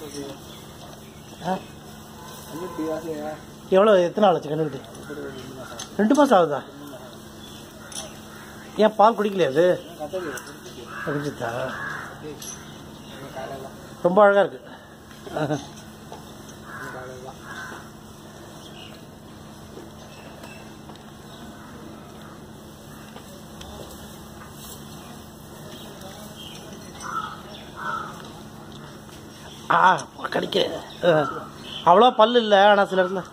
ஆ கண்டுபிடி ஆசையா எவ்வளோ எத்தனை ஆச்சு கண்டுபிடி ரெண்டு மாதம் ஆகுதா ஏன் பால் குடிக்கலையா அது கத்தடி குடிச்சுதா காலையில் ரொம்ப அழகாக இருக்கு காலையில் தான் ஆ கடிக்க அவ்வளோ பல்லு இல்லை ஆனால் சில இடத்துல